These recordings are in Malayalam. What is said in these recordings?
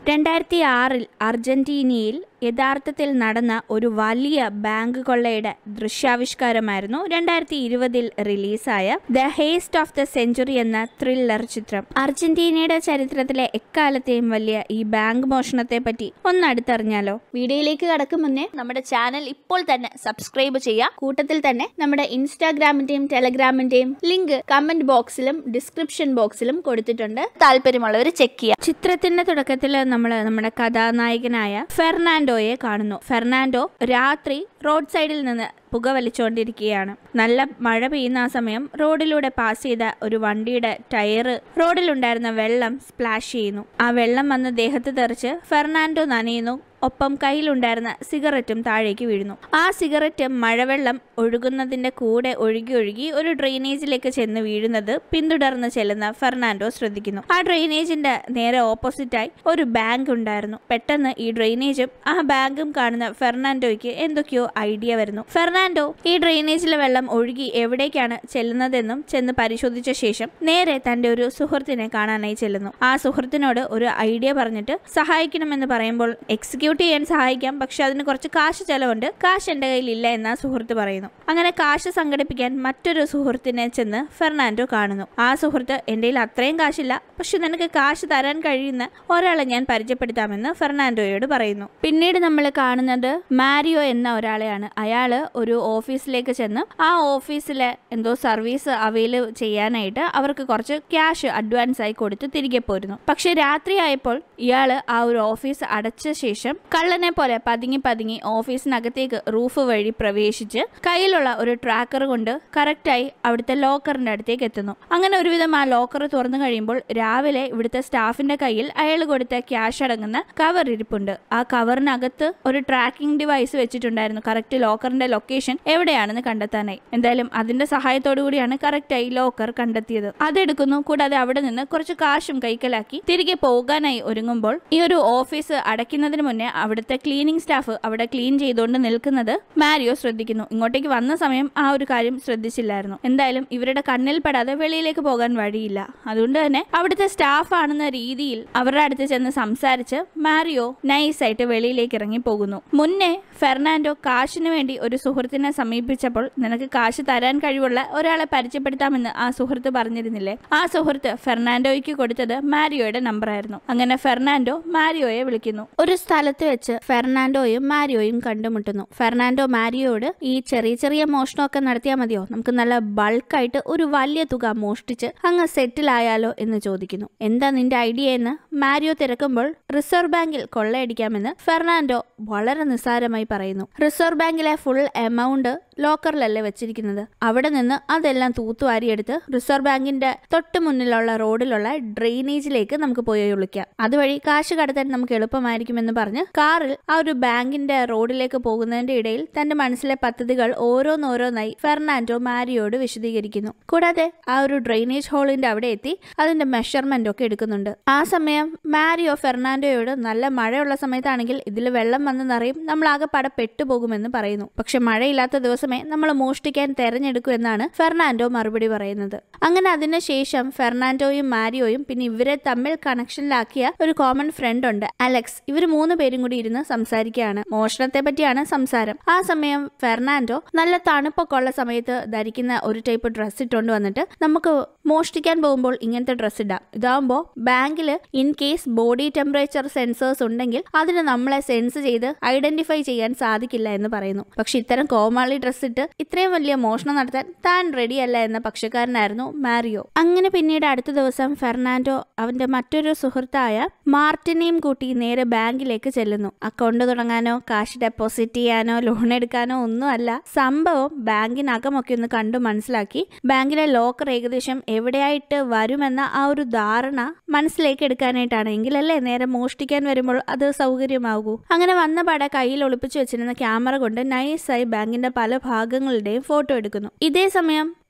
രണ്ടായിരത്തി ആറിൽ അർജന്റീനയിൽ യഥാർത്ഥത്തിൽ നടന്ന ഒരു വലിയ ബാങ്ക് കൊള്ളയുടെ ദൃശ്യാവിഷ്കാരമായിരുന്നു രണ്ടായിരത്തി ഇരുപതിൽ റിലീസായ the heist of the century എന്ന ത്രില്ലർ ചിത്രം അർജന്റീനയുടെ ചരിത്രത്തിലെ എക്കാലത്തെയും വലിയ ഈ ബാങ്ക് മോഷണത്തെ പറ്റി ഒന്ന് അടുത്തറിഞ്ഞാലോ വീഡിയോയിലേക്ക് കടക്കും മുന്നേ നമ്മുടെ ചാനൽ ഇപ്പോൾ തന്നെ സബ്സ്ക്രൈബ് ചെയ്യുക കൂട്ടത്തിൽ തന്നെ നമ്മുടെ ഇൻസ്റ്റാഗ്രാമിന്റെയും ടെലഗ്രാമിന്റെയും ലിങ്ക് കമന്റ് ബോക്സിലും ഡിസ്ക്രിപ്ഷൻ ബോക്സിലും കൊടുത്തിട്ടുണ്ട് താല്പര്യമുള്ളവർ ചെക്ക് ചെയ്യുക ചിത്രത്തിന്റെ തുടക്കത്തിൽ നമ്മൾ നമ്മുടെ കഥാനായകനായ ഫെർണാൻഡോയെ കാണുന്നു ഫെർണാൻഡോ രാത്രി റോഡ് സൈഡിൽ നിന്ന് പുക വലിച്ചുകൊണ്ടിരിക്കുകയാണ് നല്ല മഴ പെയ്യുന്ന ആ സമയം റോഡിലൂടെ പാസ് ചെയ്ത ഒരു വണ്ടിയുടെ ടയറ് റോഡിലുണ്ടായിരുന്ന വെള്ളം സ്പ്ലാഷ് ചെയ്യുന്നു ആ വെള്ളം വന്ന് ദേഹത്ത് തെറിച്ച് ഫെർണാൻഡോ നനയുന്നു ഒപ്പം കയ്യിലുണ്ടായിരുന്ന സിഗരറ്റും താഴേക്ക് വീഴുന്നു ആ സിഗരറ്റ് മഴവെള്ളം ഒഴുകുന്നതിന്റെ കൂടെ ഒഴുകി ഒഴുകി ഒരു ഡ്രെയിനേജിലേക്ക് ചെന്ന് വീഴുന്നത് പിന്തുടർന്ന് ചെല്ലുന്ന ഫെർണാൻഡോ ശ്രദ്ധിക്കുന്നു ആ ഡ്രെയിനേജിന്റെ നേരെ ഓപ്പോസിറ്റായി ഒരു ബാങ്ക് ഉണ്ടായിരുന്നു പെട്ടെന്ന് ഈ ഡ്രെയിനേജും ആ ബാങ്കും കാണുന്ന ഫെർണാൻഡോയ്ക്ക് എന്തൊക്കെയോ ഐഡിയ വരുന്നു ഫെർണാൻഡോ ഈ ഡ്രെയിനേജിലെ വെള്ളം ഒഴുകി എവിടേക്കാണ് ചെല്ലുന്നതെന്നും ചെന്ന് പരിശോധിച്ച ശേഷം നേരെ തന്റെ ഒരു സുഹൃത്തിനെ കാണാനായി ചെല്ലുന്നു ആ സുഹൃത്തിനോട് ഒരു ഐഡിയ പറഞ്ഞിട്ട് സഹായിക്കണമെന്ന് പറയുമ്പോൾ എക്സിക്യൂട്ട് ചെയ്യാൻ സഹായിക്കാം പക്ഷെ അതിന് കുറച്ച് കാശ് ചെലവുണ്ട് കാശ് എന്റെ കയ്യിൽ ഇല്ല എന്ന് ആ സുഹൃത്ത് പറയുന്നു അങ്ങനെ കാശ് സംഘടിപ്പിക്കാൻ മറ്റൊരു സുഹൃത്തിനെ ചെന്ന് ഫെർണാൻഡോ കാണുന്നു ആ സുഹൃത്ത് എന്റെ കയ്യിൽ അത്രയും കാശില്ല പക്ഷെ നിനക്ക് കാശ് തരാൻ കഴിയുന്ന ഒരാളെ ഞാൻ പരിചയപ്പെടുത്താമെന്ന് ഫെർണാൻഡോയോട് പറയുന്നു പിന്നീട് നമ്മൾ കാണുന്നത് മാരിയോ എന്ന ഒരാളെയാണ് അയാള് ഒരു ഓഫീസിലേക്ക് ചെന്ന് ആ ഓഫീസിലെ എന്തോ സർവീസ് അവൈൽ ചെയ്യാനായിട്ട് അവർക്ക് കുറച്ച് ക്യാഷ് അഡ്വാൻസ് ആയി കൊടുത്ത് തിരികെ പോരുന്നു പക്ഷെ രാത്രിയായപ്പോൾ ഇയാള് ആ ഒരു ഓഫീസ് അടച്ച ശേഷം കള്ളനെ പോലെ പതുങ്ങി പതുങ്ങി ഓഫീസിനകത്തേക്ക് റൂഫ് വഴി പ്രവേശിച്ച് കയ്യിലുള്ള ഒരു ട്രാക്കർ കൊണ്ട് കറക്റ്റായി അവിടുത്തെ ലോക്കറിന്റെ അടുത്തേക്ക് എത്തുന്നു അങ്ങനെ ഒരുവിധം ആ ലോക്കർ തുറന്നു കഴിയുമ്പോൾ രാവിലെ ഇവിടുത്തെ സ്റ്റാഫിന്റെ കയ്യിൽ അയാൾ കൊടുത്ത ക്യാഷ് അടങ്ങുന്ന കവർ ഇരിപ്പുണ്ട് ആ കവറിനകത്ത് ഒരു ട്രാക്കിംഗ് ഡിവൈസ് വെച്ചിട്ടുണ്ടായിരുന്നു കറക്റ്റ് ലോക്കറിന്റെ ലൊക്കേഷൻ എവിടെയാണെന്ന് കണ്ടെത്താനായി എന്തായാലും അതിന്റെ സഹായത്തോടു കൂടിയാണ് കറക്റ്റായി ലോക്കർ കണ്ടെത്തിയത് അതെടുക്കുന്നു കൂടാതെ അവിടെ നിന്ന് കുറച്ച് കാശും കൈക്കലാക്കി തിരികെ പോകാനായി ഒരുങ്ങുമ്പോൾ ഈ ഒരു ഓഫീസ് അടയ്ക്കുന്നതിന് മുന്നേ അവിടുത്തെ ക്ലീനിങ് സ്റ്റാഫ് അവിടെ ക്ലീൻ ചെയ്തുകൊണ്ട് നിൽക്കുന്നത് മാരിയോ ശ്രദ്ധിക്കുന്നു ഇങ്ങോട്ടേക്ക് വന്ന സമയം ആ ഒരു കാര്യം ശ്രദ്ധിച്ചില്ലായിരുന്നു എന്തായാലും ഇവരുടെ കണ്ണിൽ പെടാതെ വെളിയിലേക്ക് പോകാൻ വഴിയില്ല അതുകൊണ്ട് തന്നെ അവിടുത്തെ സ്റ്റാഫ് ആണെന്ന രീതിയിൽ അവരുടെ അടുത്ത് ചെന്ന് സംസാരിച്ച് മാരിയോ നൈസായിട്ട് വെളിയിലേക്ക് ഇറങ്ങി പോകുന്നു മുന്നേ ഫെർണാൻഡോ കാശിന് വേണ്ടി ഒരു സുഹൃത്തിനെ സമീപിച്ചപ്പോൾ നിനക്ക് കാശ് തരാൻ കഴിവുള്ള ഒരാളെ പരിചയപ്പെടുത്താമെന്ന് ആ സുഹൃത്ത് പറഞ്ഞിരുന്നില്ലേ ആ സുഹൃത്ത് ഫെർണാൻഡോയ്ക്ക് കൊടുത്തത് മാരിയോയുടെ നമ്പറായിരുന്നു അങ്ങനെ ഫെർണാൻഡോ മാരിയോയെ വിളിക്കുന്നു ഒരു സ്ഥലത്ത് വെച്ച് ഫെർണാൻഡോയും മാരിയോയും കണ്ടുമുട്ടുന്നു ഫെർണാൻഡോ മാരിയോയോട് ഈ ചെറിയ ചെറിയ മോഷണമൊക്കെ നടത്തിയാൽ മതിയോ നമുക്ക് നല്ല ബൾക്കായിട്ട് ഒരു വലിയ തുക മോഷ്ടിച്ച് അങ്ങ് സെറ്റിൽ ആയാലോ എന്ന് ചോദിക്കുന്നു എന്താ നിന്റെ ഐഡിയ എന്ന് മാരിയോ തിരക്കുമ്പോൾ റിസർവ് ബാങ്കിൽ കൊള്ളയടിക്കാമെന്ന് ഫെർണാൻഡോ വളരെ നിസ്സാരമായി പറയുന്നു റിസർവ് ബാങ്കിലെ ഫുൾ എമൗണ്ട് ലോക്കറിലല്ലേ വെച്ചിരിക്കുന്നത് അവിടെ നിന്ന് അതെല്ലാം തൂത്തുവാരിയെടുത്ത് റിസർവ് ബാങ്കിന്റെ തൊട്ട് മുന്നിലുള്ള റോഡിലുള്ള ഡ്രെയിനേജിലേക്ക് നമുക്ക് പോയി ഒളിക്കാം അതുവഴി കാശ് കടത്താൻ നമുക്ക് എളുപ്പമായിരിക്കുമെന്ന് പറഞ്ഞ് കാറിൽ ആ ഒരു ബാങ്കിന്റെ റോഡിലേക്ക് പോകുന്നതിന്റെ ഇടയിൽ തന്റെ മനസ്സിലെ പദ്ധതികൾ ഓരോന്നോരോന്നായി ഫെർണാൻഡോ മാരിയോട് വിശദീകരിക്കുന്നു കൂടാതെ ആ ഒരു ഡ്രെയിനേജ് ഹോളിന്റെ അവിടെ എത്തി അതിന്റെ മെഷർമെന്റ് ഒക്കെ എടുക്കുന്നുണ്ട് ആ സമയം മാരിയോ ഫെർണാൻഡോയോട് നല്ല മഴയുള്ള സമയത്താണെങ്കിൽ ഇതിൽ വെള്ളം വന്ന് നിറയും നമ്മൾ ആകെ പട പെട്ടുപോകുമെന്ന് പറയുന്നു പക്ഷെ മഴയില്ലാത്ത ദിവസമേ നമ്മൾ മോഷ്ടിക്കാൻ തെരഞ്ഞെടുക്കൂ എന്നാണ് ഫെർണാൻഡോ മറുപടി പറയുന്നത് അങ്ങനെ അതിനുശേഷം ഫെർണാൻഡോയും മാരിയോയും പിന്നെ ഇവരെ തമ്മിൽ കണക്ഷനിലാക്കിയ ഒരു കോമൺ ഫ്രണ്ട് ഉണ്ട് അലക്സ് ഇവർ മൂന്ന് പേരും കൂടി ഇരുന്ന് സംസാരിക്കുകയാണ് മോഷണത്തെ പറ്റിയാണ് സംസാരം ആ സമയം ഫെർണാൻഡോ നല്ല തണുപ്പൊക്കെ ഉള്ള സമയത്ത് ധരിക്കുന്ന ഒരു ടൈപ്പ് ഡ്രസ്സ് ഇട്ടുകൊണ്ട് വന്നിട്ട് നമുക്ക് മോഷ്ടിക്കാൻ പോകുമ്പോൾ ഇങ്ങനത്തെ ഡ്രസ്സ് ഇടാം ഇതാവുമ്പോൾ ബാങ്കിൽ in case body temperature sensors ഉണ്ടെങ്കിൽ അതിന് നമ്മളെ സെൻസ് ചെയ്ത് ഐഡന്റിഫൈ ചെയ്യാൻ സാധിക്കില്ല എന്ന് പറയുന്നു പക്ഷെ ഇത്തരം കോമാളി ഡ്രസ് ഇട്ട് ഇത്രയും വലിയ മോഷണം നടത്താൻ താൻ റെഡിയല്ല എന്ന പക്ഷക്കാരനായിരുന്നു മാരിയോ അങ്ങനെ പിന്നീട് അടുത്ത ദിവസം ഫെർണാൻഡോ അവന്റെ മറ്റൊരു സുഹൃത്തായ മാർട്ടിനെയും കൂട്ടി നേരെ ബാങ്കിലേക്ക് ചെല്ലുന്നു അക്കൗണ്ട് തുടങ്ങാനോ കാശ് ഡെപ്പോസിറ്റ് ചെയ്യാനോ ലോൺ എടുക്കാനോ ഒന്നും അല്ല സംഭവം ബാങ്കിനകമൊക്കെ ഒന്ന് കണ്ടു മനസ്സിലാക്കി ബാങ്കിലെ ലോക്കർ ഏകദേശം എവിടെയായിട്ട് വരുമെന്ന ആ ഒരു ധാരണ മനസ്സിലേക്ക് എടുക്കാനായിട്ടാണ് എങ്കിലല്ലേ നേരെ മോഷ്ടിക്കാൻ വരുമ്പോൾ അത് സൗകര്യമാകൂ അങ്ങനെ വന്ന പട കയ്യിൽ ഒളിപ്പിച്ചു വെച്ചിരുന്ന ക്യാമറ കൊണ്ട് നൈസായി ബാങ്കിന്റെ പല ഭാഗങ്ങളുടെയും ഫോട്ടോ എടുക്കുന്നു ഇതേ സമയം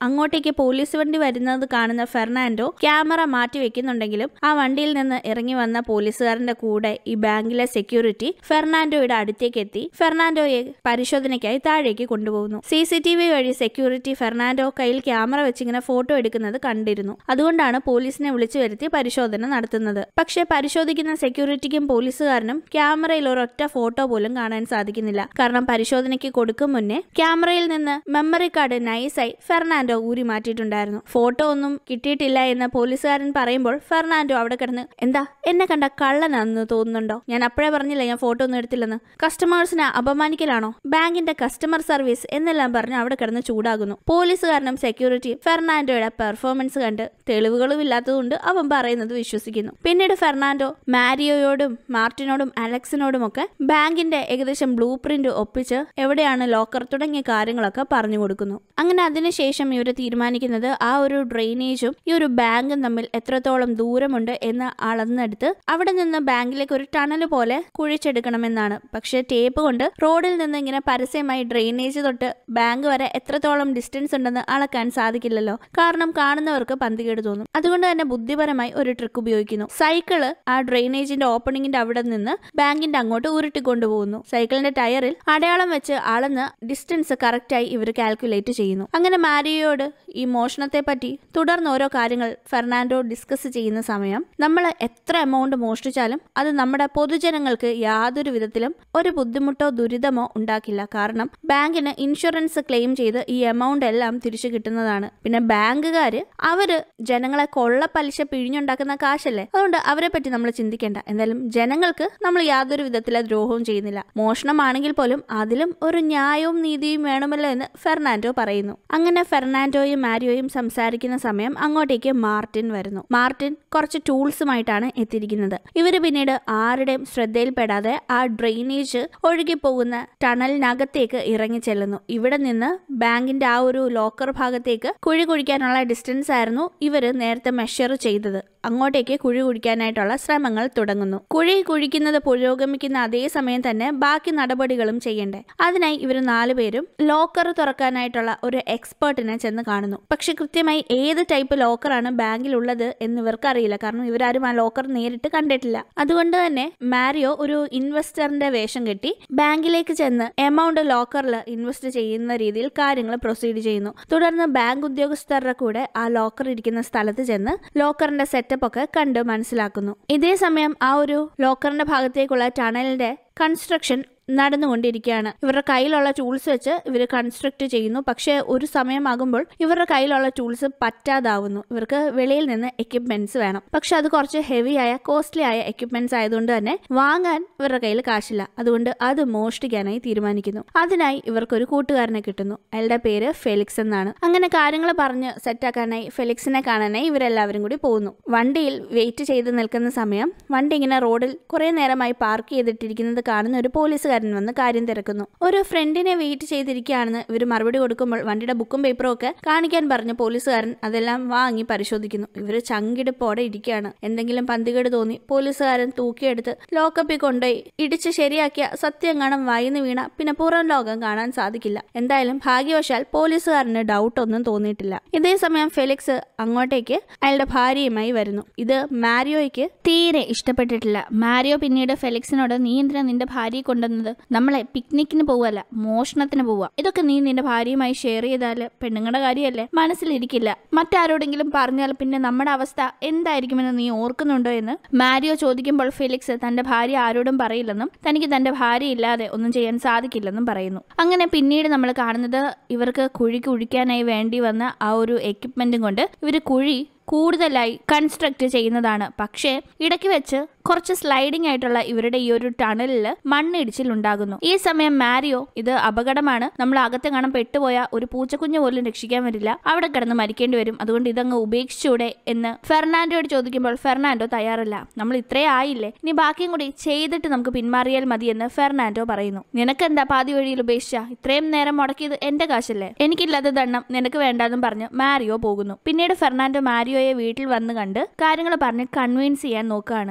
അങ്ങോട്ടേക്ക് പോലീസ് വണ്ടി വരുന്നത് കാണുന്ന ഫെർണാൻഡോ ക്യാമറ മാറ്റി വെക്കുന്നുണ്ടെങ്കിലും ആ വണ്ടിയിൽ നിന്ന് ഇറങ്ങി വന്ന പോലീസുകാരന്റെ കൂടെ ഈ ബാങ്കിലെ സെക്യൂരിറ്റി ഫെർണാൻഡോയുടെ അടുത്തേക്ക് എത്തി ഫെർണാൻഡോയെ പരിശോധനയ്ക്കായി താഴേക്ക് കൊണ്ടുപോകുന്നു സി സി ടി വി വഴി സെക്യൂരിറ്റി ഫെർണാൻഡോ കയ്യിൽ ക്യാമറ വെച്ചിങ്ങനെ ഫോട്ടോ എടുക്കുന്നത് കണ്ടിരുന്നു അതുകൊണ്ടാണ് പോലീസിനെ വിളിച്ചു വരുത്തി പരിശോധന നടത്തുന്നത് പക്ഷെ പരിശോധിക്കുന്ന സെക്യൂരിറ്റിക്കും പോലീസുകാരനും ക്യാമറയിൽ ഒരൊറ്റ ഫോട്ടോ പോലും കാണാൻ സാധിക്കുന്നില്ല കാരണം പരിശോധനയ്ക്ക് കൊടുക്കും മുന്നേ ക്യാമറയിൽ നിന്ന് മെമ്മറി കാർഡ് നൈസായി ഫെർണാൻഡോ ഊരി മാറ്റിയിട്ടുണ്ടായിരുന്നു ഫോട്ടോ ഒന്നും കിട്ടിയിട്ടില്ല എന്ന് പോലീസുകാരൻ പറയുമ്പോൾ ഫെർണാൻഡോ അവിടെ കിടന്ന് എന്താ എന്നെ കണ്ട കള്ളനാണെന്ന് തോന്നുന്നുണ്ടോ ഞാൻ അപ്പോഴേ പറഞ്ഞില്ല ഞാൻ ഫോട്ടോ ഒന്നും എടുത്തില്ലെന്ന് കസ്റ്റമേഴ്സിനെ അപമാനിക്കലാണോ ബാങ്കിന്റെ കസ്റ്റമർ സർവീസ് എന്നെല്ലാം പറഞ്ഞ് അവിടെ കിടന്ന് ചൂടാകുന്നു പോലീസുകാരനും സെക്യൂരിറ്റിയും ഫെർണാൻഡോയുടെ പെർഫോമൻസ് കണ്ട് തെളിവുകളും ഇല്ലാത്തതുകൊണ്ട് അവൻ പറയുന്നത് വിശ്വസിക്കുന്നു പിന്നീട് ഫെർണാൻഡോ മാരിയോയോടും മാർട്ടിനോടും അലക്സിനോടും ഒക്കെ ബാങ്കിന്റെ ഏകദേശം ബ്ലൂ പ്രിന്റ് ഒപ്പിച്ച് എവിടെയാണ് ലോക്കർ തുടങ്ങിയ കാര്യങ്ങളൊക്കെ പറഞ്ഞു കൊടുക്കുന്നു അങ്ങനെ അതിനുശേഷം ഇവർ തീരുമാനിക്കുന്നത് ആ ഒരു ഡ്രെയിനേജും ഈ ഒരു ബാങ്കും തമ്മിൽ എത്രത്തോളം ദൂരമുണ്ട് എന്ന് അളന്നെടുത്ത് അവിടെ നിന്ന് ബാങ്കിലേക്ക് ഒരു ടണൽ പോലെ കുഴിച്ചെടുക്കണമെന്നാണ് പക്ഷെ ടേപ്പ് കൊണ്ട് റോഡിൽ നിന്ന് ഇങ്ങനെ പരസ്യമായി ഡ്രെയിനേജ് തൊട്ട് ബാങ്ക് വരെ എത്രത്തോളം ഡിസ്റ്റൻസ് ഉണ്ടെന്ന് അളക്കാൻ സാധിക്കില്ലല്ലോ കാരണം കാണുന്നവർക്ക് പന്തികേട് തോന്നും അതുകൊണ്ട് തന്നെ ബുദ്ധിപരമായി ഒരു ട്രിക്ക് ഉപയോഗിക്കുന്നു സൈക്കിള് ആ ഡ്രെയിനേജിന്റെ ഓപ്പണിംഗിന്റെ അവിടെ നിന്ന് ബാങ്കിന്റെ അങ്ങോട്ട് ഉരുട്ടി കൊണ്ടുപോകുന്നു സൈക്കിളിന്റെ ടയറിൽ അടയാളം വെച്ച് അളന്ന് ഡിസ്റ്റൻസ് കറക്റ്റായി ഇവർ കാൽക്കുലേറ്റ് ചെയ്യുന്നു അങ്ങനെ മാരിയോട് ഈ മോഷണത്തെ പറ്റി തുടർന്ന് ഓരോ കാര്യങ്ങൾ ഫെർണാൻഡോ ഡിസ്കസ് ചെയ്യുന്ന സമയം നമ്മൾ എത്ര എമൗണ്ട് മോഷ്ടിച്ചാലും അത് നമ്മുടെ പൊതുജനങ്ങൾക്ക് യാതൊരു വിധത്തിലും ഒരു ബുദ്ധിമുട്ടോ ദുരിതമോ ഉണ്ടാക്കില്ല കാരണം ബാങ്കിന് ഇൻഷുറൻസ് ക്ലെയിം ചെയ്ത് ഈ എമൗണ്ട് എല്ലാം തിരിച്ചു കിട്ടുന്നതാണ് പിന്നെ ബാങ്കുകാര് അവര് ജനങ്ങളെ കൊള്ള പലിശ പിഴിഞ്ഞുണ്ടാക്കുന്ന കാശല്ലേ അതുകൊണ്ട് അവരെ പറ്റി നമ്മൾ ചിന്തിക്കേണ്ട എന്തായാലും ജനങ്ങൾക്ക് നമ്മൾ യാതൊരു വിധത്തിലെ ദ്രോഹവും ചെയ്യുന്നില്ല മോഷണമാണെങ്കിൽ പോലും അതിലും ഒരു ന്യായവും നീതിയും വേണമല്ലോ എന്ന് ഫെർണാൻഡോ പറയുന്നു അങ്ങനെ ഫെർണാൻഡോയും മാരിയോയും സംസാരിക്കുന്ന സമയം അങ്ങോട്ടേക്ക് മാർട്ടിൻ വരുന്നു മാർട്ടിൻ കുറച്ച് ടൂൾസുമായിട്ടാണ് എത്തിയിരിക്കുന്നത് ഇവര് പിന്നീട് ആരുടെയും ശ്രദ്ധയിൽപ്പെടാതെ ആ ഡ്രെയിനേജ് ഒഴുകിപ്പോകുന്ന ടണലിനകത്തേക്ക് ഇറങ്ങി ചെല്ലുന്നു ഇവിടെ നിന്ന് ബാങ്കിന്റെ ആ ഒരു ലോക്കർ ഭാഗത്തേക്ക് കുഴി കുഴിക്കാനുള്ള ഡിസ്റ്റൻസ് ആയിരുന്നു ഇവര് നേരത്തെ മെഷർ ചെയ്തത് അങ്ങോട്ടേക്ക് കുഴി കുഴിക്കാനായിട്ടുള്ള ശ്രമങ്ങൾ തുടങ്ങുന്നു കുഴി കുഴിക്കുന്നത് പുരോഗമിക്കുന്ന അതേ സമയം തന്നെ ബാക്കി നടപടികളും ചെയ്യണ്ടേ അതിനായി ഇവർ നാലുപേരും ലോക്കർ തുറക്കാനായിട്ടുള്ള ഒരു എക്സ്പേർട്ടിനെ ചെന്ന് കാണുന്നു പക്ഷെ കൃത്യമായി ഏത് ടൈപ്പ് ലോക്കറാണ് ബാങ്കിൽ ഉള്ളത് എന്ന് ഇവർക്ക് അറിയില്ല കാരണം ഇവരാരും ആ ലോക്കർ നേരിട്ട് കണ്ടിട്ടില്ല അതുകൊണ്ട് തന്നെ മാരിയോ ഒരു ഇൻവെസ്റ്ററിന്റെ വേഷം കെട്ടി ബാങ്കിലേക്ക് ചെന്ന് എമൗണ്ട് ലോക്കറിൽ ഇൻവെസ്റ്റ് ചെയ്യുന്ന രീതിയിൽ കാര്യങ്ങൾ പ്രൊസീഡ് ചെയ്യുന്നു തുടർന്ന് ബാങ്ക് ഉദ്യോഗസ്ഥരുടെ കൂടെ ആ ലോക്കർ ഇരിക്കുന്ന സ്ഥലത്ത് ചെന്ന് ലോക്കറിന്റെ സെറ്റപ്പ് ഒക്കെ കണ്ട് മനസ്സിലാക്കുന്നു ഇതേ സമയം ആ ഒരു ലോക്കറിന്റെ ഭാഗത്തേക്കുള്ള ടണലിന്റെ കൺസ്ട്രക്ഷൻ നടന്നുകൊണ്ടിരിക്കുകയാണ് ഇവരുടെ കയ്യിലുള്ള ടൂൾസ് വെച്ച് ഇവർ കൺസ്ട്രക്ട് ചെയ്യുന്നു പക്ഷേ ഒരു സമയമാകുമ്പോൾ ഇവരുടെ കയ്യിലുള്ള ടൂൾസ് പറ്റാതാവുന്നു ഇവർക്ക് വെളിയിൽ നിന്ന് എക്യുപ്മെന്റ്സ് വേണം പക്ഷെ അത് കുറച്ച് ഹെവി ആയ കോസ്റ്റ്ലി ആയ എക്യുപ്മെന്റ്സ് ആയതുകൊണ്ട് തന്നെ വാങ്ങാൻ ഇവരുടെ കയ്യിൽ കാശില്ല അതുകൊണ്ട് അത് മോഷ്ടിക്കാനായി തീരുമാനിക്കുന്നു അതിനായി ഇവർക്കൊരു കൂട്ടുകാരനെ കിട്ടുന്നു അയാളുടെ പേര് ഫെലിക്സ് എന്നാണ് അങ്ങനെ കാര്യങ്ങൾ പറഞ്ഞ് സെറ്റാക്കാനായി ഫെലിക്സിനെ കാണാനായി ഇവരെല്ലാവരും കൂടി പോകുന്നു വണ്ടിയിൽ വെയിറ്റ് ചെയ്ത് നിൽക്കുന്ന സമയം വണ്ടി ഇങ്ങനെ റോഡിൽ കുറെ നേരമായി പാർക്ക് ചെയ്തിട്ടിരിക്കുന്നത് കാണുന്ന ഒരു പോലീസുകാരൻ വന്ന് കാര്യം തിരക്കുന്നു ഒരു ഫ്രണ്ടിനെ വെയിറ്റ് ചെയ്തിരിക്കുകയാണെന്ന് ഇവർ മറുപടി കൊടുക്കുമ്പോൾ വണ്ടിയുടെ ബുക്കും പേപ്പറും ഒക്കെ കാണിക്കാൻ പറഞ്ഞ പോലീസുകാരൻ അതെല്ലാം വാങ്ങി പരിശോധിക്കുന്നു ഇവര് ചങ്കിടിപ്പോടെ ഇരിക്കുകയാണ് എന്തെങ്കിലും പന്തികേട് തോന്നി പോലീസുകാരൻ തൂക്കിയെടുത്ത് ലോക്കപ്പിൽ കൊണ്ടുപോയി ഇടിച്ച് ശരിയാക്കിയ സത്യം കാണാൻ വായിന്ന് വീണ പിന്നെ പുറം ലോകം കാണാൻ സാധിക്കില്ല എന്തായാലും ഭാഗ്യവശാൽ പോലീസുകാരന് ഡൗട്ട് ഒന്നും തോന്നിയിട്ടില്ല ഇതേ സമയം ഫെലിക്സ് അങ്ങോട്ടേക്ക് അയാളുടെ ഭാര്യയുമായി വരുന്നു ഇത് മാരിയോയ്ക്ക് തീരെ ഇഷ്ടപ്പെട്ടിട്ടില്ല മാരിയോ പിന്നീട് ഫെലിക്സിനോട് നീ എന്തിനാ നിന്റെ ഭാര്യയെ കൊണ്ടുവന്നത് നമ്മളെ പിക്നിക്കിന് പോവല്ല മോഷണത്തിന് പോവുക ഇതൊക്കെ നീ നിന്റെ ഭാര്യയുമായി ഷെയർ ചെയ്താല് പെണ്ണുങ്ങളുടെ കാര്യമല്ലേ മനസ്സിലിരിക്കില്ല മറ്റാരോടെങ്കിലും പറഞ്ഞാൽ പിന്നെ നമ്മുടെ അവസ്ഥ എന്തായിരിക്കുമെന്ന് നീ ഓർക്കുന്നുണ്ടോ എന്ന് മാരിയോ ചോദിക്കുമ്പോൾ ഫെലിക്സ് തന്റെ ഭാര്യ ആരോടും പറയില്ലെന്നും തനിക്ക് തന്റെ ഭാര്യ ഇല്ലാതെ ഒന്നും ചെയ്യാൻ സാധിക്കില്ലെന്നും പറയുന്നു അങ്ങനെ പിന്നീട് നമ്മൾ കാണുന്നത് ഇവർക്ക് കുഴി കുഴിക്കാനായി വേണ്ടി വന്ന ആ ഒരു എക്യുപ്മെന്റും കൊണ്ട് ഇവർ കുഴി കൂടുതലായി കൺസ്ട്രക്ട് ചെയ്യുന്നതാണ് പക്ഷേ ഇടയ്ക്ക് വെച്ച് കുറച്ച് സ്ലൈഡിംഗ് ആയിട്ടുള്ള ഇവരുടെ ഈ ഒരു ടണലിൽ മണ്ണിടിച്ചിൽ ഉണ്ടാകുന്നു ഈ സമയം മാരിയോ ഇത് അപകടമാണ് നമ്മൾ അകത്തെ കാണാൻ പെട്ടുപോയ ഒരു പൂച്ചക്കുഞ്ഞ് പോലും രക്ഷിക്കാൻ വരില്ല അവിടെ കിടന്ന് മരിക്കേണ്ടി വരും അതുകൊണ്ട് ഇതങ്ങ് ഉപേക്ഷിച്ചൂടെ എന്ന് ഫെർണാൻഡോയോട് ചോദിക്കുമ്പോൾ ഫെർണാൻഡോ തയ്യാറല്ല നമ്മൾ ഇത്രേ ആയില്ലേ ഇനി ബാക്കിയും കൂടി ചെയ്തിട്ട് നമുക്ക് പിന്മാറിയാൽ മതി എന്ന് ഫെർണാൻഡോ പറയുന്നു നിനക്കെന്താ പാതി വഴിയിൽ ഉപേക്ഷിച്ച ഇത്രയും നേരം മുടക്കിയത് എന്റെ കാശല്ലേ എനിക്കില്ലാത്ത ദണ്ണം നിനക്ക് വേണ്ടാന്നും പറഞ്ഞ് മാരിയോ പോകുന്നു പിന്നീട് ഫെർണാൻഡോ മാരിയോയെ വീട്ടിൽ വന്ന് കണ്ട് കാര്യങ്ങൾ പറഞ്ഞ് കൺവിൻസ് ചെയ്യാൻ നോക്കുകയാണ് കുറച്ച്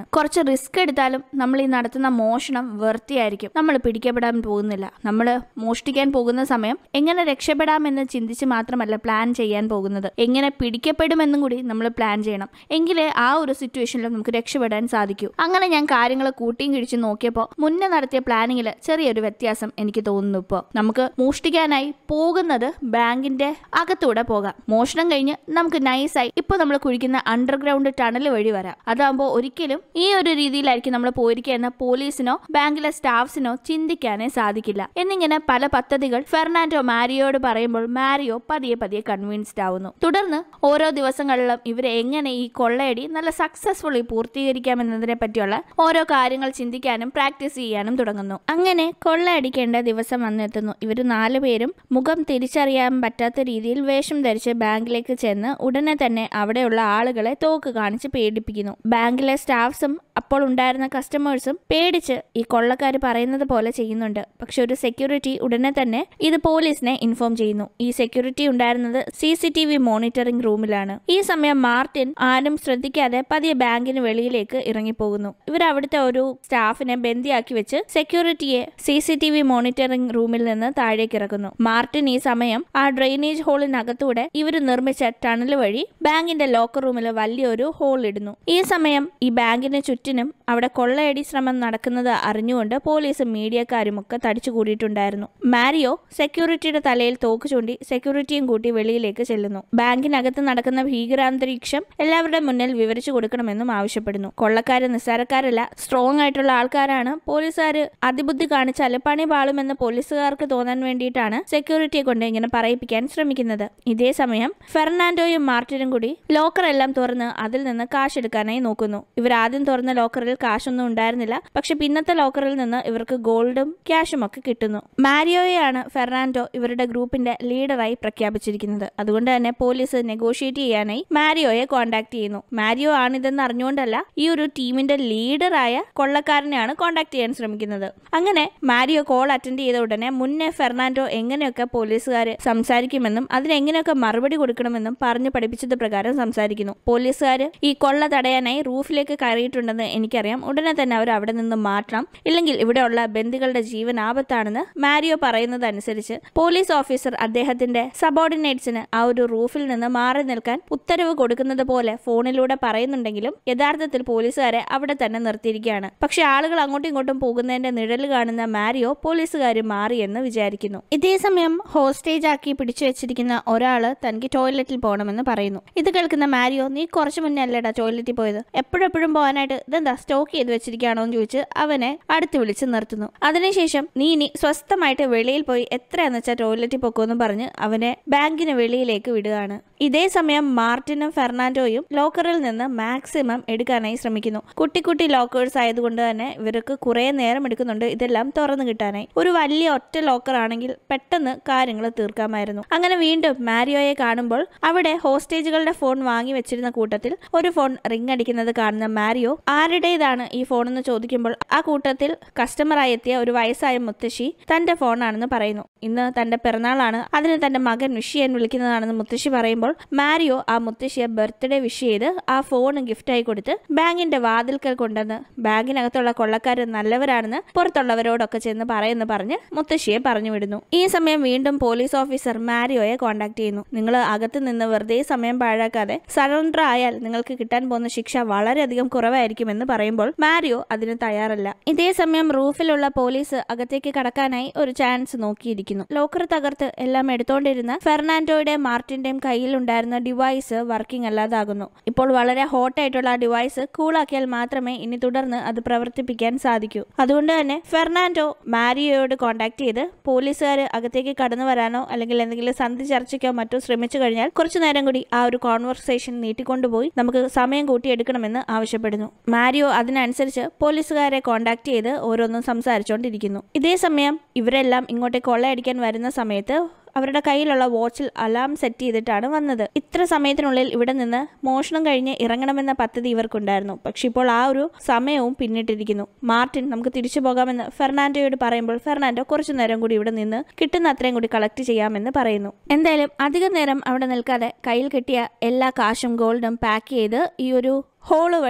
റിസ്ക് എടുത്താലും നമ്മൾ ഈ നടത്തുന്ന മോഷണം വെറുതെയായിരിക്കും നമ്മൾ പിടിക്കപ്പെടാൻ പോകുന്നില്ല നമ്മൾ മോഷ്ടിക്കാൻ പോകുന്ന സമയം എങ്ങനെ രക്ഷപ്പെടാമെന്ന് ചിന്തിച്ച് മാത്രമല്ല പ്ലാൻ ചെയ്യാൻ പോകുന്നത് എങ്ങനെ പിടിക്കപ്പെടുമെന്നും കൂടി നമ്മൾ പ്ലാൻ ചെയ്യണം എങ്കിലേ ആ ഒരു സിറ്റുവേഷനിൽ നമുക്ക് രക്ഷപ്പെടാൻ സാധിക്കൂ അങ്ങനെ ഞാൻ കാര്യങ്ങൾ കൂട്ടിയും കിഴിച്ച് നോക്കിയപ്പോൾ മുന്നേ നടത്തിയ പ്ലാനിങ്ങിൽ ചെറിയൊരു വ്യത്യാസം എനിക്ക് തോന്നുന്നു ഇപ്പോൾ നമുക്ക് മോഷ്ടിക്കാനായി പോകുന്നത് ബാങ്കിന്റെ അകത്തൂടെ പോകാം മോഷണം കഴിഞ്ഞ് നമുക്ക് നൈസായി ഇപ്പോൾ നമ്മൾ കുഴിക്കുന്ന അണ്ടർഗ്രൗണ്ട് ടണൽ വഴി വരാം അതാകുമ്പോൾ ഒരിക്കലും ഈ ഒരു രീതിയിലായിരിക്കും നമ്മൾ പോയിരിക്കുക എന്ന പോലീസിനോ ബാങ്കിലെ സ്റ്റാഫ്സിനോ ചിന്തിക്കാനേ സാധിക്കില്ല എന്നിങ്ങനെ പല പദ്ധതികൾ ഫെർണാൻഡോ മാരിയോട് പറയുമ്പോൾ മാരിയോ പതിയെ പതിയെ കൺവിൻസ്ഡ് ആവുന്നു തുടർന്ന് ഓരോ ദിവസങ്ങളിലും ഇവരെ എങ്ങനെ ഈ കൊള്ളയടി നല്ല സക്സസ്ഫുള്ളി പൂർത്തീകരിക്കാമെന്നതിനെ പറ്റിയുള്ള ഓരോ കാര്യങ്ങൾ ചിന്തിക്കാനും പ്രാക്ടീസ് ചെയ്യാനും തുടങ്ങുന്നു അങ്ങനെ കൊള്ളയടിക്കേണ്ട ദിവസം വന്നെത്തുന്നു ഇവർ നാലുപേരും മുഖം തിരിച്ചറിയാൻ പറ്റാത്ത രീതിയിൽ വേഷം ധരിച്ച് ബാങ്കിലേക്ക് ചെന്ന് ഉടനെ തന്നെ അവിടെയുള്ള ആളുകളെ തോക്ക് കാണിച്ച് പേടിപ്പിക്കുന്നു ബാങ്കിലെ സ്റ്റാഫ്സും അപ്പോൾ ഉണ്ടായിരുന്ന കസ്റ്റമേഴ്സും പേടിച്ച് ഈ കൊള്ളക്കാർ പറയുന്നത് പോലെ ചെയ്യുന്നുണ്ട് പക്ഷെ ഒരു സെക്യൂരിറ്റി ഉടനെ തന്നെ ഇത് പോലീസിനെ ഇൻഫോം ചെയ്യുന്നു ഈ സെക്യൂരിറ്റി ഉണ്ടായിരുന്നത് C C T V monitoring റൂമിലാണ് ഈ സമയം മാർട്ടിൻ ആരും ശ്രദ്ധിക്കാതെ പതിയെ ബാങ്കിന് വെളിയിലേക്ക് ഇറങ്ങിപ്പോകുന്നു ഇവർ അവിടുത്തെ ഒരു സ്റ്റാഫിനെ ബന്ദിയാക്കി വെച്ച് സെക്യൂരിറ്റിയെ C C T V monitoring റൂമിൽ നിന്ന് താഴേക്ക് ഇറക്കുന്നു മാർട്ടിൻ ഈ സമയം ആ ഡ്രെയിനേജ് ഹോളിനകത്തൂടെ ഇവർ നിർമ്മിച്ച ടണൽ വഴി ബാങ്കിന്റെ ലോക്കർ റൂമിൽ വലിയൊരു ഹോൾ ഇടുന്നു ഈ സമയം ഈ ബാങ്കിന് ചുറ്റിനും അവിടെ കൊള്ളയടി ശ്രമം നടക്കുന്നത് അറിഞ്ഞുകൊണ്ട് പോലീസും മീഡിയക്കാരും ഒക്കെ തടിച്ചു കൂടിയിട്ടുണ്ടായിരുന്നു മാരിയോ സെക്യൂരിറ്റിയുടെ തലയിൽ തോക്ക് ചൂണ്ടി സെക്യൂരിറ്റിയും കൂട്ടി വെളിയിലേക്ക് ചെല്ലുന്നു ബാങ്കിനകത്ത് നടക്കുന്ന ഭീകരാന്തരീക്ഷം എല്ലാവരുടെ മുന്നിൽ വിവരിച്ചു കൊടുക്കണമെന്നും ആവശ്യപ്പെടുന്നു കൊള്ളക്കാര് നിസ്സാരക്കാരല്ല സ്ട്രോങ് ആയിട്ടുള്ള ആൾക്കാരാണ് പോലീസുകാർ അതിബുദ്ധി കാണിച്ചാൽ പണി പാളുമെന്ന് പോലീസുകാർക്ക് തോന്നാൻ വേണ്ടിയിട്ടാണ് സെക്യൂരിറ്റിയെ കൊണ്ട് ഇങ്ങനെ പറയിപ്പിക്കാൻ ശ്രമിക്കുന്നത് ഇതേ സമയം ഫെർണാൻഡോയും മാർട്ടിനും കൂടി ലോക്കർ എല്ലാം തുറന്ന് അതിൽ നിന്ന് കാശ് എടുക്കാനായി നോക്കുന്നു ഇവർ ആദ്യം തുറന്ന ലോക്കറിൽ കാശൊന്നും ഉണ്ടായിരുന്നില്ല പക്ഷെ പിന്നത്തെ ലോക്കറിൽ നിന്ന് ഇവർക്ക് ഗോൾഡും ക്യാഷും ഒക്കെ കിട്ടുന്നു മാരിയോയെയാണ് ഫെർണാൻഡോ ഇവരുടെ ഗ്രൂപ്പിന്റെ ലീഡറായി പ്രഖ്യാപിച്ചിരിക്കുന്നത് അതുകൊണ്ട് തന്നെ പോലീസ് നെഗോഷിയേറ്റ് ചെയ്യാനായി മാരിയോയെ കോൺടാക്ട് ചെയ്യുന്നു മാരിയോ ആണിതെന്ന് അറിഞ്ഞുകൊണ്ടല്ല ഈ ഒരു ടീമിന്റെ ലീഡറായ കൊള്ളക്കാരനെയാണ് കോൺടാക്ട് ചെയ്യാൻ ശ്രമിക്കുന്നത് അങ്ങനെ മാരിയോ കോൾ അറ്റൻഡ് ചെയ്ത ഉടനെ മുന്നേ ഫെർണാൻഡോ എങ്ങനെയൊക്കെ പോലീസുകാർ സംസാരിക്കുമെന്നും അതിനെങ്ങനെയൊക്കെ മറുപടി കൊടുക്കണമെന്നും പറഞ്ഞു പഠിപ്പിച്ചത് പ്രകാരം സംസാരിക്കുന്നു പോലീസുകാർ ഈ കൊള്ള തടയാനായി റൂഫിലേക്ക് കയറിയിട്ടുണ്ടെന്ന് എനിക്കറിയാം ഉടനെ തന്നെ അവർ അവിടെ നിന്ന് മാറ്റണം ഇല്ലെങ്കിൽ ഇവിടെയുള്ള ബന്ദികളുടെ ജീവൻ ആപത്താണെന്ന് മാരിയോ പറയുന്നത് അനുസരിച്ച് പോലീസ് ഓഫീസർ അദ്ദേഹത്തിന്റെ സബോർഡിനേറ്റ്സിന് ആ ഒരു റൂഫിൽ നിന്ന് മാറി നിൽക്കാൻ ഉത്തരവ് കൊടുക്കുന്നത് പോലെ ഫോണിലൂടെ പറയുന്നുണ്ടെങ്കിലും യഥാർത്ഥത്തിൽ പോലീസുകാരെ അവിടെ തന്നെ നിർത്തിയിരിക്കുകയാണ് പക്ഷെ ആളുകൾ അങ്ങോട്ടും ഇങ്ങോട്ടും പോകുന്നതിന്റെ നിഴൽ കാണുന്ന മാരിയോ പോലീസുകാർ മാറിയെന്ന് വിചാരിക്കുന്നു ഇതേ സമയം ഹോസ്റ്റേജ് ആക്കി പിടിച്ചു വെച്ചിരിക്കുന്ന ഒരാള് തനിക്ക് ടോയ്ലറ്റിൽ പോകണമെന്ന് പറയുന്നു ഇത് കേൾക്കുന്ന മാരിയോ നീ കുറച്ചു മുന്നേ അല്ലേടാ ടോയ്ലറ്റിൽ പോയത് എപ്പോഴെപ്പോഴും പോകാനായിട്ട് ഇതെന്താ സ്റ്റോക്ക് ചെയ്ത് വെച്ചിരിക്കുകയാണോ എന്ന് ചോദിച്ച് അവനെ അടുത്ത് വിളിച്ച് നിർത്തുന്നു അതിനുശേഷം നീ ഇനി സ്വസ്ഥമായിട്ട് വെളിയിൽ പോയി എത്രയാന്ന് വെച്ചാൽ ടോയ്ലറ്റിൽ പൊക്കോന്നും പറഞ്ഞ് അവനെ ബാങ്കിന് വെളിയിലേക്ക് വിടുകയാണ് ഇതേ സമയം മാർട്ടിനും ഫെർണാൻഡോയും ലോക്കറിൽ നിന്ന് മാക്സിമം എടുക്കാനായി ശ്രമിക്കുന്നു കുട്ടി കുട്ടി ലോക്കേഴ്സ് ആയതുകൊണ്ട് തന്നെ ഇവർക്ക് കുറെ നേരം എടുക്കുന്നുണ്ട് ഇതെല്ലാം തുറന്നു കിട്ടാനായി ഒരു വലിയ ഒറ്റ ലോക്കർ ആണെങ്കിൽ പെട്ടെന്ന് കാര്യങ്ങൾ തീർക്കാമായിരുന്നു അങ്ങനെ വീണ്ടും മാരിയോയെ കാണുമ്പോൾ അവിടെ ഹോസ്റ്റേജുകളുടെ ഫോൺ വാങ്ങി വെച്ചിരുന്ന കൂട്ടത്തിൽ ഒരു ഫോൺ റിംഗ് അടിക്കുന്നത് കാണുന്ന മാരിയോ ആരുടേതാണ് ഈ ഫോൺ എന്ന് ചോദിക്കുമ്പോൾ ആ കൂട്ടത്തിൽ കസ്റ്റമറായി എത്തിയ ഒരു വയസ്സായ മുത്തശ്ശി തന്റെ ഫോണാണെന്ന് പറയുന്നു ഇന്ന് തന്റെ പിറന്നാളാണ് അതിന് തന്റെ മകൻ വിഷ് ചെയ്യാൻ വിളിക്കുന്നതാണെന്ന് മുത്തശ്ശി പറയുമ്പോൾ മാരിയോ ആ മുത്തശ്ശിയെ ബർത്ത്ഡേ വിഷ് ചെയ്ത് ആ ഫോൺ ഗിഫ്റ്റായി കൊടുത്ത് ബാങ്കിന്റെ വാതിൽക്കൽ കൊണ്ടുവന്ന് ബാങ്കിനകത്തുള്ള കൊള്ളക്കാർ നല്ലവരാണെന്ന് പുറത്തുള്ളവരോടൊക്കെ ചെന്ന് പറയുന്നു പറഞ്ഞ് മുത്തശ്ശിയെ പറഞ്ഞു വിടുന്നു ഈ സമയം വീണ്ടും പോലീസ് ഓഫീസർ മാരിയോയെ കോൺടാക്ട് ചെയ്യുന്നു നിങ്ങൾ അകത്ത് നിന്ന് വെറുതെ സമയം പാഴാക്കാതെ സറണ്ടർ ആയാൽ നിങ്ങൾക്ക് കിട്ടാൻ പോകുന്ന ശിക്ഷ വളരെയധികം കുറവായിരിക്കുമെന്ന് പറയുമ്പോൾ മാരിയോ അതിന് തയ്യാറല്ല ഇതേ സമയം റൂഫിലുള്ള പോലീസ് അകത്തേക്ക് കടക്കാനായി ഒരു ചാൻസ് നോക്കിയിരിക്കുന്നു ലോക്കർ തകർത്ത് എല്ലാം എടുത്തോണ്ടിരുന്ന ഫെർണാൻഡോയുടെ മാർട്ടിന്റെയും കയ്യിലുണ്ടായിരുന്ന ഡിവൈസ് വർക്കിംഗ് അല്ലാതാകുന്നു ഇപ്പോൾ വളരെ ഹോട്ട് ആയിട്ടുള്ള ആ ഡിവൈസ് കൂളാക്കിയാൽ മാത്രമേ ഇനി തുടർന്ന് അത് പ്രവർത്തിപ്പിക്കാൻ സാധിക്കൂ അതുകൊണ്ട് തന്നെ ഫെർണാൻഡോ മാരിയോയോട് കോൺടാക്ട് ചെയ്ത് പോലീസുകാർ അകത്തേക്ക് കടന്നു വരാനോ അല്ലെങ്കിൽ എന്തെങ്കിലും സന്ധി ചർച്ചയ്ക്കോ മറ്റോ ശ്രമിച്ചു കഴിഞ്ഞാൽ കുറച്ചു നേരം കൂടി ആ ഒരു കോൺവെർസേഷൻ നീട്ടിക്കൊണ്ടുപോയി നമുക്ക് സമയം കൂട്ടിയെടുക്കണമെന്ന് ആവശ്യപ്പെടുന്നു മാരിയോ അതിനനുസരിച്ച് പോലീസുകാരെ കോൺടാക്ട് ചെയ്ത് ഓരോന്നും സംസാരിച്ചുകൊണ്ടിരിക്കുന്നു ഇതേ സമയം ഇവരെല്ലാം ഇങ്ങോട്ടേക്ക് കൊള്ളയടിക്കാൻ വരുന്ന സമയത്ത് അവരുടെ കയ്യിലുള്ള വാച്ചിൽ അലാം സെറ്റ് ചെയ്തിട്ടാണ് വന്നത് ഇത്ര സമയത്തിനുള്ളിൽ ഇവിടെ നിന്ന് മോഷണം കഴിഞ്ഞ് ഇറങ്ങണമെന്ന പദ്ധതി ഇവർക്കുണ്ടായിരുന്നു പക്ഷെ ഇപ്പോൾ ആ ഒരു സമയവും പിന്നിട്ടിരിക്കുന്നു മാർട്ടിൻ നമുക്ക് തിരിച്ചു പോകാമെന്ന് ഫെർണാൻഡോയോട് പറയുമ്പോൾ ഫെർണാൻഡോ കുറച്ചു നേരം കൂടി ഇവിടെ നിന്ന് കിട്ടുന്ന അത്രയും കൂടി കളക്ട് ചെയ്യാമെന്ന് പറയുന്നു എന്തായാലും അധികം നേരം അവിടെ നിൽക്കാതെ കയ്യിൽ കിട്ടിയ എല്ലാ കാശും ഗോൾഡും പാക്ക് ചെയ്ത് ഈ ഒരു ഹോള് വഴി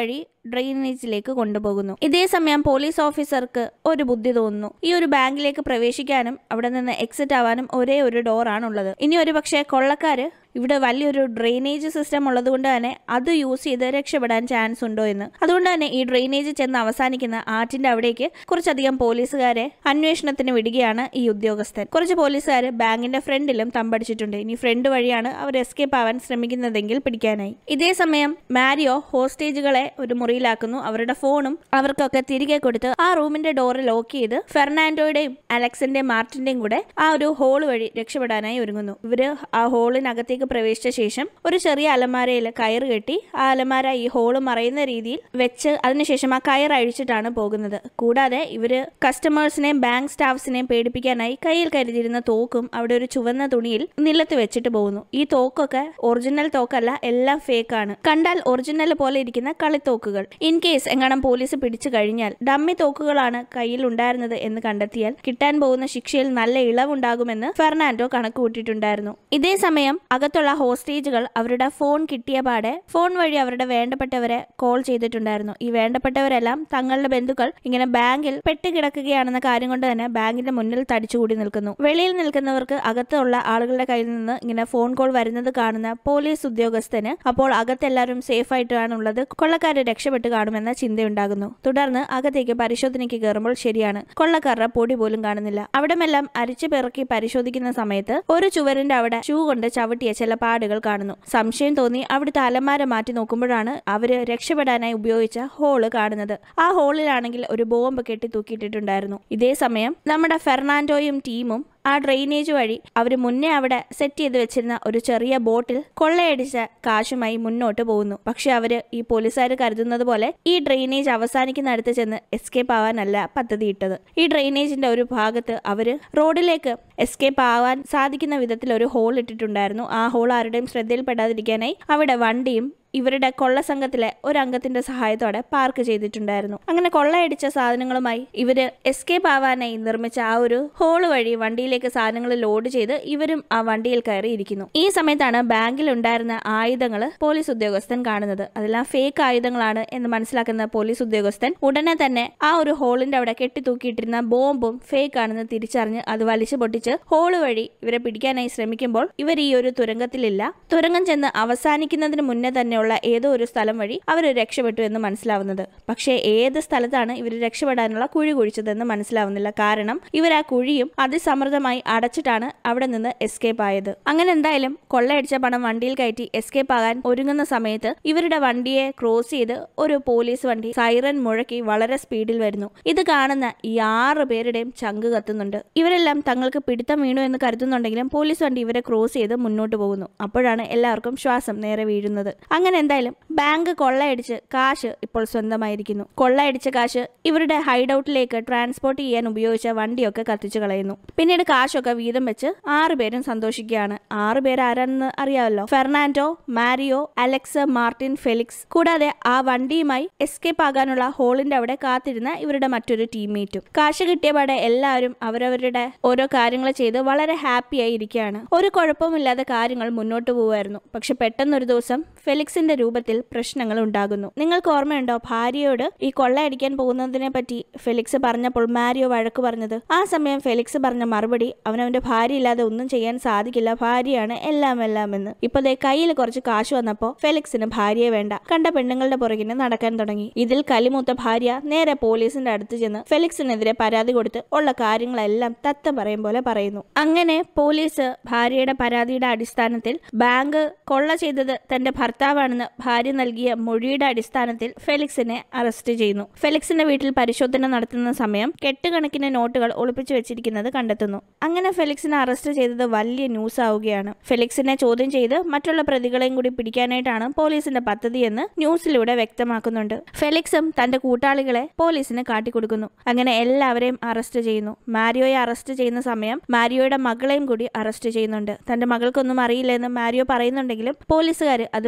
ഡ്രെയിനേജിലേക്ക് കൊണ്ടുപോകുന്നു ഇതേ സമയം പോലീസ് ഓഫീസർക്ക് ഒരു ബുദ്ധി തോന്നുന്നു ഈ ഒരു ബാങ്കിലേക്ക് പ്രവേശിക്കാനും അവിടെ നിന്ന് എക്സിറ്റ് ആവാനും ഒരേ ഒരു ഡോറാണുള്ളത് ഇനി ഒരു പക്ഷേ കൊള്ളക്കാര് ഇവിടെ വലിയൊരു ഡ്രെയിനേജ് സിസ്റ്റം ഉള്ളതുകൊണ്ട് തന്നെ അത് യൂസ് ചെയ്ത് രക്ഷപ്പെടാൻ ചാൻസ് ഉണ്ടോ എന്ന് അതുകൊണ്ട് തന്നെ ഈ ഡ്രെയിനേജ് ചെന്ന് അവസാനിക്കുന്ന ആറ്റിന്റെ അവിടേക്ക് കുറച്ചധികം പോലീസുകാരെ അന്വേഷണത്തിന് വിടുകയാണ് ഈ ഉദ്യോഗസ്ഥൻ കുറച്ച് പോലീസുകാർ ബാങ്കിന്റെ ഫ്രണ്ടിലും തമ്പടിച്ചിട്ടുണ്ട് ഇനി ഫ്രണ്ട് വഴിയാണ് അവർ എസ്കേപ്പ് ആവാൻ ശ്രമിക്കുന്നതെങ്കിൽ പിടിക്കാനായി ഇതേ സമയം മാരിയോ ഹോസ്റ്റേജുകളെ ഒരു മുറിയിലാക്കുന്നു അവരുടെ ഫോണും അവർക്കൊക്കെ തിരികെ കൊടുത്ത് ആ റൂമിന്റെ ഡോറ് ലോക്ക് ചെയ്ത് ഫെർണാൻഡോയുടെയും അലക്സിന്റെയും മാർട്ടിന്റെയും കൂടെ ആ ഒരു ഹോൾ വഴി രക്ഷപ്പെടാനായി ഒരുങ്ങുന്നു ഇവര് ആ ഹോളിനകത്തേക്ക് പ്രവേശിച്ച ശേഷം ഒരു ചെറിയ അലമാരയിൽ കയറ് കെട്ടി ആ അലമാര ഈ ഹോള് മറയുന്ന രീതിയിൽ വെച്ച് അതിനുശേഷം ആ കയർ അഴിച്ചിട്ടാണ് പോകുന്നത് കൂടാതെ ഇവര് കസ്റ്റമേഴ്സിനെയും ബാങ്ക് സ്റ്റാഫ്സിനെയും പേടിപ്പിക്കാനായി കയ്യിൽ കരുതിയിരുന്ന തോക്കും അവിടെ ഒരു ചുവന്ന തുണിയിൽ നിലത്ത് വെച്ചിട്ട് പോകുന്നു ഈ തോക്കൊക്കെ ഒറിജിനൽ തോക്കല്ല എല്ലാം ഫേക്ക് ആണ് കണ്ടാൽ ഒറിജിനൽ പോലെ ഇരിക്കുന്ന കളിത്തോക്കുകൾ ഇൻ കേസ് എങ്ങാനും പോലീസ് പിടിച്ചു കഴിഞ്ഞാൽ ഡമ്മി തോക്കുകളാണ് കയ്യിൽ ഉണ്ടായിരുന്നത് എന്ന് കണ്ടെത്തിയാൽ കിട്ടാൻ പോകുന്ന ശിക്ഷയിൽ നല്ല ഇളവുണ്ടാകുമെന്ന് ഫെർണാൻഡോ കണക്ക് കൂട്ടിയിട്ടുണ്ടായിരുന്നു ഇതേ സമയം അകത്തുള്ള ഹോസ്റ്റേജുകൾ അവരുടെ ഫോൺ കിട്ടിയ പാടെ ഫോൺ വഴി അവരുടെ വേണ്ടപ്പെട്ടവരെ കോൾ ചെയ്തിട്ടുണ്ടായിരുന്നു ഈ വേണ്ടപ്പെട്ടവരെല്ലാം തങ്ങളുടെ ബന്ധുക്കൾ ഇങ്ങനെ ബാങ്കിൽ പെട്ടുകിടക്കുകയാണെന്ന കാര്യം കൊണ്ട് തന്നെ ബാങ്കിന്റെ മുന്നിൽ തടിച്ചുകൂടി നിൽക്കുന്നു വെളിയിൽ നിൽക്കുന്നവർക്ക് അകത്തുള്ള ആളുകളുടെ കയ്യിൽ നിന്ന് ഇങ്ങനെ ഫോൺ കോൾ വരുന്നത് കാണുന്ന പോലീസ് ഉദ്യോഗസ്ഥന് അപ്പോൾ അകത്തെല്ലാവരും സേഫ് ആയിട്ടാണ് ഉള്ളത് കൊള്ളക്കാരെ രക്ഷപ്പെട്ട് കാണുമെന്ന ചിന്തയുണ്ടാകുന്നു തുടർന്ന് അകത്തേക്ക് പരിശോധനയ്ക്ക് കയറുമ്പോൾ ശരിയാണ് കൊള്ളക്കാരുടെ പൊടി പോലും കാണുന്നില്ല അവിടമെല്ലാം അരിച്ചു പിറക്കി പരിശോധിക്കുന്ന സമയത്ത് ഒരു ചുവരിന്റെ അവിടെ ഷൂ കൊണ്ട് ചവിട്ടിയ ചില പാടുകൾ കാണുന്നു സംശയം തോന്നി അവിടുത്തെ അലമാര മാറ്റി നോക്കുമ്പോഴാണ് അവര് രക്ഷപ്പെടാനായി ഉപയോഗിച്ച ഹോള് കാണുന്നത് ആ ഹോളിലാണെങ്കിൽ ഒരു ബോംബ് കെട്ടി തൂക്കിയിട്ടിട്ടുണ്ടായിരുന്നു ഇതേ സമയം നമ്മുടെ ഫെർണാൻഡോയും ടീമും ആ ഡ്രെയിനേജ് വഴി അവർ മുന്നേ അവിടെ സെറ്റ് ചെയ്ത് വെച്ചിരുന്ന ഒരു ചെറിയ ബോട്ടിൽ കൊള്ളയടിച്ച കാശുമായി മുന്നോട്ട് പോകുന്നു പക്ഷെ അവര് ഈ പോലീസുകാർ കരുതുന്നത് പോലെ ഈ ഡ്രെയിനേജ് അവസാനിക്കുന്നിടത്ത് ചെന്ന് എസ്കേപ്പ് ആവാനല്ല പദ്ധതിയിട്ടത് ഈ ഡ്രെയിനേജിന്റെ ഒരു ഭാഗത്ത് അവര് റോഡിലേക്ക് എസ്കേപ്പ് ആവാൻ സാധിക്കുന്ന വിധത്തിൽ ഒരു ഹോൾ ഇട്ടിട്ടുണ്ടായിരുന്നു ആ ഹോൾ ആരുടെയും ശ്രദ്ധയിൽപ്പെടാതിരിക്കാനായി അവിടെ വണ്ടിയും ഇവരുടെ കൊള്ള സംഘത്തിലെ ഒരു അംഗത്തിന്റെ സഹായത്തോടെ പാർക്ക് ചെയ്തിട്ടുണ്ടായിരുന്നു അങ്ങനെ കൊള്ളയടിച്ച സാധനങ്ങളുമായി ഇവര് എസ്കേപ്പ് ആവാനായി നിർമ്മിച്ച ആ ഒരു ഹോള് വഴി വണ്ടിയിലേക്ക് സാധനങ്ങൾ ലോഡ് ചെയ്ത് ഇവരും ആ വണ്ടിയിൽ കയറി ഇരിക്കുന്നു ഈ സമയത്താണ് ബാങ്കിൽ ഉണ്ടായിരുന്ന ആയുധങ്ങൾ പോലീസ് ഉദ്യോഗസ്ഥൻ കാണുന്നത് അതെല്ലാം ഫേക്ക് ആയുധങ്ങളാണ് എന്ന് മനസ്സിലാക്കുന്ന പോലീസ് ഉദ്യോഗസ്ഥൻ ഉടനെ തന്നെ ആ ഒരു ഹോളിന്റെ അവിടെ കെട്ടിത്തൂക്കിയിട്ടിരുന്ന ബോംബും ഫേക്ക് ആണെന്ന് തിരിച്ചറിഞ്ഞ് അത് വലിച്ചു പൊട്ടിച്ച് ഹോള് വഴി ഇവരെ പിടിക്കാനായി ശ്രമിക്കുമ്പോൾ ഇവർ ഈ ഒരു തുരങ്കത്തിലില്ല തുരങ്കം ചെന്ന് അവസാനിക്കുന്നതിന് മുന്നേ തന്നെയുള്ള ഏതോ ഒരു സ്ഥലം വഴി അവർ രക്ഷപ്പെട്ടു എന്ന് മനസ്സിലാവുന്നത് പക്ഷേ ഏത് സ്ഥലത്താണ് ഇവർ രക്ഷപ്പെടാനുള്ള കുഴി കുഴിച്ചതെന്ന് മനസ്സിലാവുന്നില്ല കാരണം ഇവർ ആ കുഴിയും അതിസമൃദ്ധമായി അടച്ചിട്ടാണ് അവിടെ നിന്ന് എസ്കേപ്പ് ആയത് അങ്ങനെ എന്തായാലും കൊള്ളയടിച്ച പണം വണ്ടിയിൽ കയറ്റി എസ്കേപ്പ് ആകാൻ ഒരുങ്ങുന്ന സമയത്ത് ഇവരുടെ വണ്ടിയെ ക്രോസ് ചെയ്ത് ഒരു പോലീസ് വണ്ടി സൈറൻ മുഴക്കി വളരെ സ്പീഡിൽ വരുന്നു ഇത് കാണുന്ന ഈ ആറ് പേരുടെയും ചങ്ക് കത്തുന്നുണ്ട് ഇവരെല്ലാം തങ്ങൾക്ക് പിടുത്തം വീണു എന്ന് കരുതുന്നുണ്ടെങ്കിലും പോലീസ് വണ്ടി ഇവരെ ക്രോസ് ചെയ്ത് മുന്നോട്ട് പോകുന്നു അപ്പോഴാണ് എല്ലാവർക്കും ശ്വാസം നേരെ വീഴുന്നത് അങ്ങനെ എന്തായാലും ബാങ്ക് കൊള്ളയടിച്ച് കാശ് ഇപ്പോൾ സ്വന്തമായിരിക്കുന്നു കൊള്ളയടിച്ച കാശ് ഇവരുടെ ഹൈഡൌട്ടിലേക്ക് ട്രാൻസ്പോർട്ട് ചെയ്യാൻ ഉപയോഗിച്ച വണ്ടിയൊക്കെ കത്തിച്ചു കളയുന്നു പിന്നീട് കാശൊക്കെ വീതം വെച്ച് ആറ് പേരും സന്തോഷിക്കുകയാണ് ആറ് പേര് ആരാണെന്ന് അറിയാമല്ലോ Fernando Mario Alex Martin Felix കൂടാതെ ആ വണ്ടിയുമായി എസ്കേപ്പ് ആകാനുള്ള ഹോളിന്റെ അവിടെ കാത്തിരുന്ന ഇവരുടെ മറ്റൊരു ടീംമേറ്റും കാശ് കിട്ടിയ പാടെ എല്ലാവരും അവരവരുടെ ഓരോ കാര്യങ്ങൾ ചെയ്ത് വളരെ ഹാപ്പി ആയി ഇരിക്കുകയാണ് ഒരു കുഴപ്പമില്ലാതെ കാര്യങ്ങൾ മുന്നോട്ട് പോവുമായിരുന്നു പക്ഷെ പെട്ടെന്നൊരു ദിവസം ഫെലിക്സിന്റെ രൂപത്തിൽ പ്രശ്നങ്ങൾ ഉണ്ടാകുന്നു നിങ്ങൾക്ക് ഓർമ്മയുണ്ടോ ഭാര്യയോട് ഈ കൊള്ളയടിക്കാൻ പോകുന്നതിനെ പറ്റി ഫെലിക്സ് പറഞ്ഞപ്പോൾ മാരിയോ വഴക്ക് പറഞ്ഞത് ആ സമയം ഫെലിക്സ് പറഞ്ഞ മറുപടി അവനവന്റെ ഭാര്യ ഇല്ലാതെ ഒന്നും ചെയ്യാൻ സാധിക്കില്ല ഭാര്യയാണ് എല്ലാം എല്ലാം എന്ന് ഇപ്പൊ ദേ കയ്യിൽ കുറച്ച് കാശ് വന്നപ്പോ ഫെലിക്സിന് ഭാര്യയെ വേണ്ട കണ്ട പെണ്ണുങ്ങളുടെ പുറകിന് നടക്കാൻ തുടങ്ങി ഇതിൽ കലിമൂത്ത ഭാര്യ നേരെ പോലീസിന്റെ അടുത്ത് ചെന്ന് ഫെലിക്സിനെതിരെ പരാതി കൊടുത്ത് ഉള്ള കാര്യങ്ങളെല്ലാം തത്ത പറയും പോലെ പറയുന്നു അങ്ങനെ പോലീസ് ഭാര്യയുടെ പരാതിയുടെ അടിസ്ഥാനത്തിൽ ബാങ്ക് കൊള്ള ചെയ്തത് തന്റെ ഭർത്താവാണെന്ന് ഭാര്യ നൽകിയ മൊഴിയുടെ അടിസ്ഥാനത്തിൽ ഫെലിക്സിനെ അറസ്റ്റ് ചെയ്യുന്നു ഫെലിക്സിന്റെ വീട്ടിൽ പരിശോധന നടത്തുന്ന സമയം കെട്ടുകണക്കിന് നോട്ടുകൾ ഒളിപ്പിച്ചു വെച്ചിരിക്കുന്നത് കണ്ടെത്തുന്നു അങ്ങനെ ഫെലിക്സിനെ അറസ്റ്റ് ചെയ്തത് വലിയ ന്യൂസ് ആവുകയാണ് ഫെലിക്സിനെ ചോദ്യം ചെയ്ത് മറ്റുള്ള പ്രതികളെയും കൂടി പിടിക്കാനായിട്ടാണ് പോലീസിന്റെ പദ്ധതി എന്ന് ന്യൂസിലൂടെ വ്യക്തമാക്കുന്നുണ്ട് ഫെലിക്സും തന്റെ കൂട്ടാളികളെ പോലീസിന് കാട്ടിക്കൊടുക്കുന്നു അങ്ങനെ എല്ലാവരെയും അറസ്റ്റ് ചെയ്യുന്നു മാരിയോയെ അറസ്റ്റ് ചെയ്യുന്ന സമയം മാരിയോയുടെ മകളെയും കൂടി അറസ്റ്റ് ചെയ്യുന്നുണ്ട് തന്റെ മകൾക്കൊന്നും അറിയില്ലെന്ന് മാരിയോ പറയുന്നുണ്ടെങ്കിലും പോലീസുകാർ അത്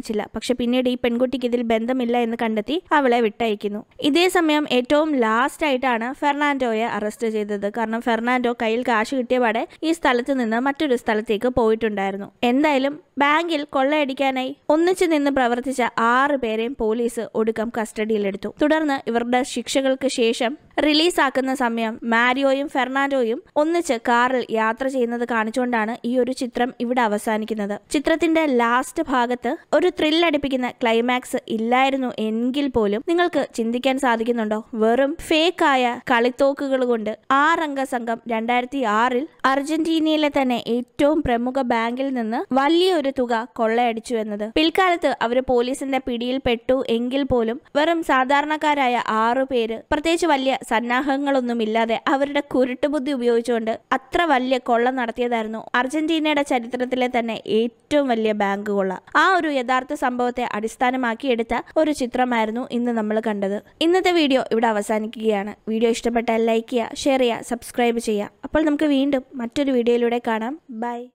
സമ്മതിച്ചില്ല പക്ഷെ പിന്നീട് ഈ പെൺകുട്ടിക്ക് ഇതിൽ ബന്ധമില്ല എന്ന് കണ്ടെത്തി അവളെ വിട്ടയക്കുന്നു ഇതേ സമയം ഏറ്റവും ലാസ്റ്റ് ആയിട്ടാണ് ഫെർണാൻഡോയെ അറസ്റ്റ് ചെയ്തത് കാരണം ഫെർണാൻഡോ കയ്യിൽ കാശ് കിട്ടിയ പാടെ ഈ സ്ഥലത്ത് നിന്ന് മറ്റൊരു സ്ഥലത്തേക്ക് പോയിട്ടുണ്ടായിരുന്നു എന്തായാലും ബാങ്കിൽ കൊള്ളയടിക്കാനായി ഒന്നിച്ചു നിന്ന് പ്രവർത്തിച്ച ആറ് പേരെയും പോലീസ് ഒടുക്കം കസ്റ്റഡിയിലെടുത്തു തുടർന്ന് ഇവരുടെ ശിക്ഷകൾക്ക് ശേഷം റിലീസാക്കുന്ന സമയം മാരിയോയും ഫെർണാൻഡോയും ഒന്നിച്ച് കാറിൽ യാത്ര ചെയ്യുന്നത് കാണിച്ചുകൊണ്ടാണ് ഈ ഒരു ചിത്രം ഇവിടെ അവസാനിക്കുന്നത് ചിത്രത്തിന്റെ ലാസ്റ്റ് ഭാഗത്ത് ഒരു ത്രില്ലടിപ്പിക്കുന്ന ക്ലൈമാക്സ് ഇല്ലായിരുന്നു എങ്കിൽ പോലും നിങ്ങൾക്ക് ചിന്തിക്കാൻ സാധിക്കുന്നുണ്ടോ വെറും ഫേക്ക് ആയ കളിത്തോക്കുകൾ കൊണ്ട് ആറംഗ സംഘം രണ്ടായിരത്തി ആറിൽ അർജന്റീനയിലെ തന്നെ ഏറ്റവും പ്രമുഖ ബാങ്കിൽ നിന്ന് വലിയൊരു തുക കൊള്ളയടിച്ചു എന്നത് പിൽക്കാലത്ത് അവർ പോലീസിന്റെ പിടിയിൽ പെട്ടു എങ്കിൽ പോലും വെറും സാധാരണക്കാരായ ആറു പേര് പ്രത്യേകിച്ച് വലിയ സന്നാഹങ്ങളൊന്നുമില്ലാതെ അവരുടെ കുരുട്ടുബുദ്ധി ഉപയോഗിച്ചുകൊണ്ട് അത്ര വലിയ കൊള്ള നടത്തിയതായിരുന്നു അർജന്റീനയുടെ ചരിത്രത്തിലെ തന്നെ ഏറ്റവും വലിയ ബാങ്ക് കൊള്ള ആ ഒരു യഥാർത്ഥ സംഭവത്തെ അടിസ്ഥാനമാക്കി എടുത്ത ഒരു ചിത്രമായിരുന്നു ഇന്ന് നമ്മൾ കണ്ടത് ഇന്നത്തെ വീഡിയോ ഇവിടെ അവസാനിക്കുകയാണ് വീഡിയോ ഇഷ്ടപ്പെട്ടാൽ ലൈക്ക് ചെയ്യുക ഷെയർ ചെയ്യുക സബ്സ്ക്രൈബ് ചെയ്യുക അപ്പോൾ നമുക്ക് വീണ്ടും മറ്റൊരു വീഡിയോയിലൂടെ കാണാം ബൈ